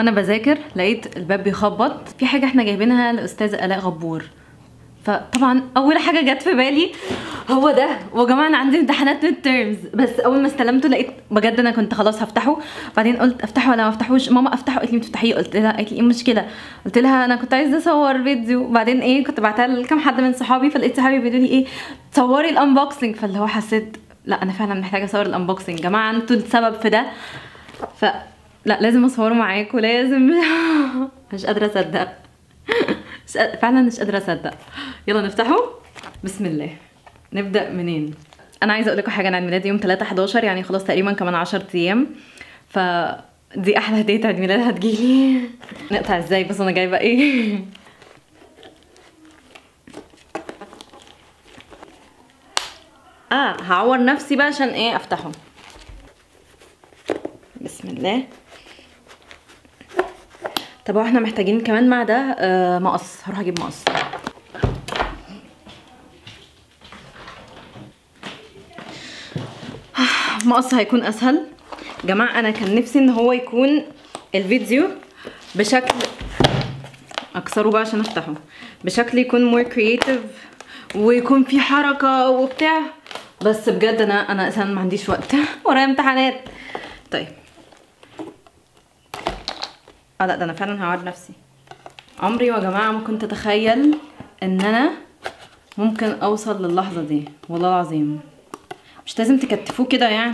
وانا بذاكر لقيت الباب بيخبط في حاجه احنا جايبينها لاستاذه الاء غبور فطبعا اول حاجه جت في بالي هو ده ويا جماعه انا عندي امتحانات ميد تيرمز بس اول ما استلمته لقيت بجد انا كنت خلاص هفتحه بعدين قلت افتحه ولا ما افتحوش ماما افتحه قالت لي ما تفتحيه قلت لها قالت لي ايه المشكله قلت لها انا كنت عايزه اصور فيديو بعدين ايه كنت بعتها لكام حد من صحابي فلقيت صحابي بيقولوا لي ايه تصوري الانبوكسنج فاللي هو حسيت لا انا فعلا محتاجه اصور الانبوكسنج يا جماعه انتوا السبب في ده ف لا لازم اصوره معاكم لازم مش قادره اصدق مش قاد- فعلا مش قادره اصدق يلا نفتحه بسم الله نبدا منين انا عايزه اقول لكم حاجه انا عيد ميلادي يوم 3 11 يعني خلاص تقريبا كمان 10 ايام ف دي احلى هديه عيد ميلاد هتجيلي نقطع ازاي بس انا جايبه ايه اه هعور نفسي بقى عشان ايه افتحه بسم الله طب هو احنا محتاجين كمان مع ده آه مقص هروح اجيب مقص مقص هيكون اسهل جماعه انا كان نفسي ان هو يكون الفيديو بشكل اكسره بقى عشان افتحه بشكل يكون مور كرييتيف ويكون في حركه وبتاع بس بجد انا انا اساسا ما عنديش وقت ورايا امتحانات طيب اه لا ده انا فعلا هعود نفسي عمري يا جماعه ما كنت اتخيل ان انا ممكن اوصل للحظه دي والله العظيم مش لازم تكتفوه كده يعني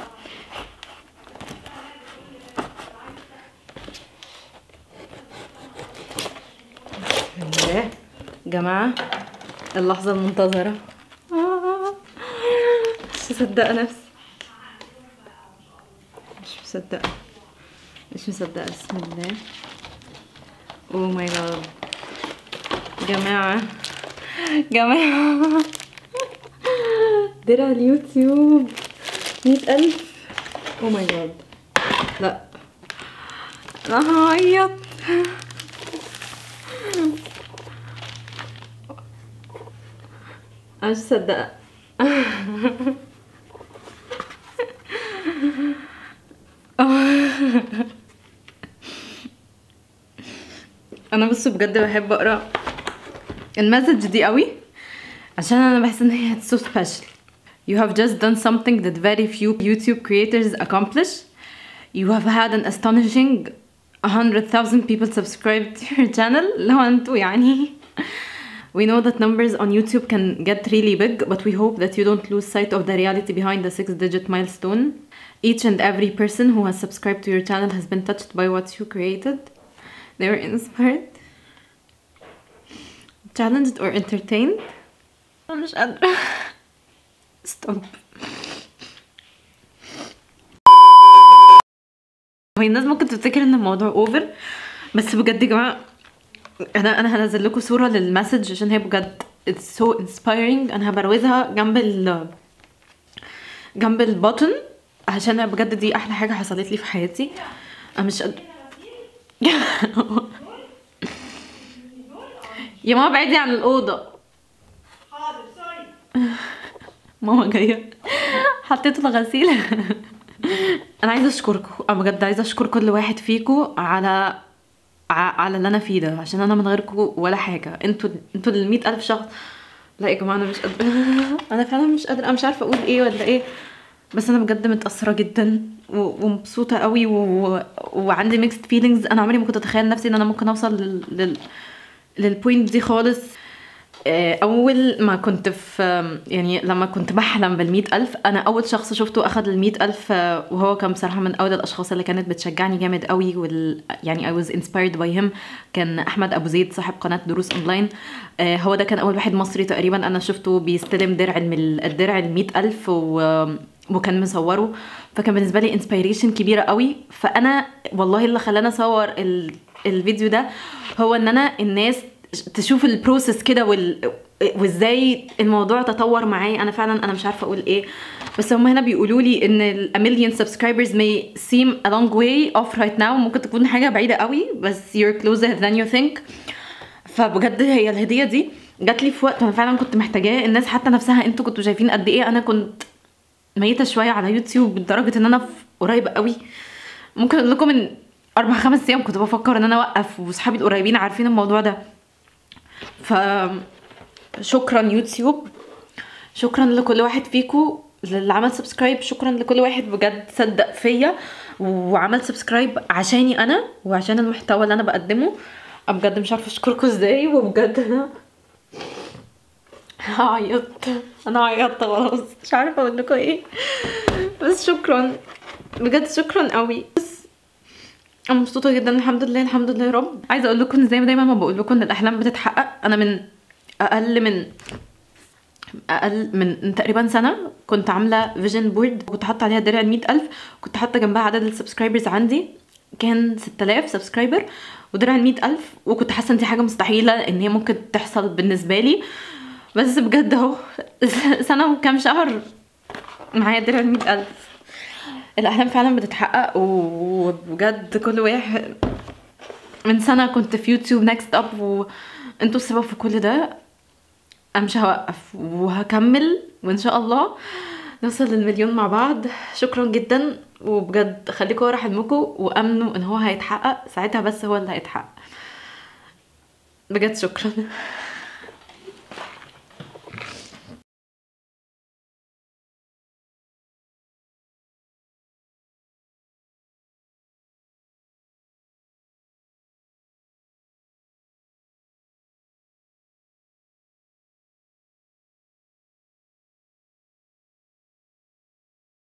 بسم الله جماعه اللحظه المنتظره آه. مش مصدقه نفسي مش مصدقه مش مصدقه بسم الله اوه ماي جاد جماعه جماعه درع اليوتيوب مئة ألف اوه ماي جاد لا انا هعيط انا مش مصدقه انا بص بجد بحب اقرا المسج دي قوي عشان انا بحس ان هي so special you have just done something that very few YouTube creators accomplish you have had an astonishing 100,000 people subscribe to your channel لو انتوا يعني We know that numbers on YouTube can get really big, but we hope that you don't lose sight of the reality behind the six digit milestone. Each and every person who has subscribed to your channel has been touched by what you created. They were inspired, challenged, or entertained. أنا مش قادرة. Stop. هي الناس ممكن تفتكر ان الموضوع اوفر بس بجد يا جماعه انا انا هنزل لكم صوره للمسج عشان هي بجد it's so inspiring انا هبروزها جنب ال جنب البطن عشان أنا بجد دي احلى حاجه حصلت لي في حياتي انا مش قادره يا ماما بعيدي عن الاوضه حاضر سوري ماما جايه حطيته في الغسيل انا عايزه اشكركم انا بجد عايزه اشكر كل واحد فيكم على ع- على اللي انا فيه ده عشان انا من غيركم ولا حاجه انتوا انتوا ال ألف شخص لا يا جماعه انا مش قادره انا فعلا مش قادره انا مش عارفه اقول ايه ولا ايه بس انا بجد متاثره جدا و- ومبسوطه قوي و... وعندي ميكست فيلينجز انا عمري ما كنت اتخيل نفسي ان انا ممكن اوصل لل... لل... للبوينت دي خالص آه، اول ما كنت في يعني لما كنت بحلم بالمئة ألف انا اول شخص شفته اخد المئة ألف آه، وهو كان بصراحة من اول الاشخاص اللي كانت بتشجعني جامد قوي وال يعني I was inspired by him كان احمد ابو زيد صاحب قناة دروس اونلاين آه، هو ده كان اول واحد مصري تقريبا انا شفته بيستلم درع المل... الدرع المئة ألف و... وكان مصوره فكان بالنسبة لي انسبيريشن كبيرة قوي فانا والله اللي خلاني اصور ال... الفيديو ده هو ان انا الناس تشوف البروسيس كده وال... وازاي الموضوع تطور معايا انا فعلا انا مش عارفه اقول ايه بس هم هنا بيقولوا لي ان ال a million subscribers may seem a long way off right now ممكن تكون حاجه بعيده قوي بس you're closer than you think فبجد هي الهديه دي جات لي في وقت انا فعلا كنت محتاجاه الناس حتى نفسها انتوا كنتوا شايفين قد ايه انا كنت ميته شويه على يوتيوب لدرجه ان انا في قريب قوي ممكن اقول لكم ان اربع خمس ايام كنت بفكر ان انا اوقف وصحابي القريبين عارفين الموضوع ده ف شكرا يوتيوب شكرا لكل واحد فيكم اللي عمل سبسكرايب شكرا لكل واحد بجد صدق فيا وعمل سبسكرايب عشاني انا وعشان المحتوى اللي انا بقدمه انا بجد مش عارفه اشكركم ازاي وبجد انا هعيط انا عيطت خلاص مش عارفه اقول لكم ايه بس شكرا بجد شكرا قوي بس انا مبسوطه جدا الحمد لله الحمد لله يا رب عايزه اقول لكم إن زي ما دايما ما بقول لكم ان الاحلام بتتحقق انا من اقل من اقل من تقريبا سنه كنت عامله فيجن بورد كنت حاطه عليها درع ال ألف كنت حاطه جنبها عدد السبسكرايبرز عندي كان 6000 سبسكرايبر ودرع ال ألف وكنت حاسه ان دي حاجه مستحيله ان هي ممكن تحصل بالنسبه لي بس بجد اهو سنه وكام شهر معايا درع ال ألف الاحلام فعلا بتتحقق وبجد كل واحد من سنه كنت في يوتيوب نكست اب وانتوا السبب في كل ده انا مش هوقف وهكمل وان شاء الله نوصل للمليون مع بعض شكرا جدا وبجد خليكم ورا حلمكم وامنوا ان هو هيتحقق ساعتها بس هو اللي هيتحقق بجد شكرا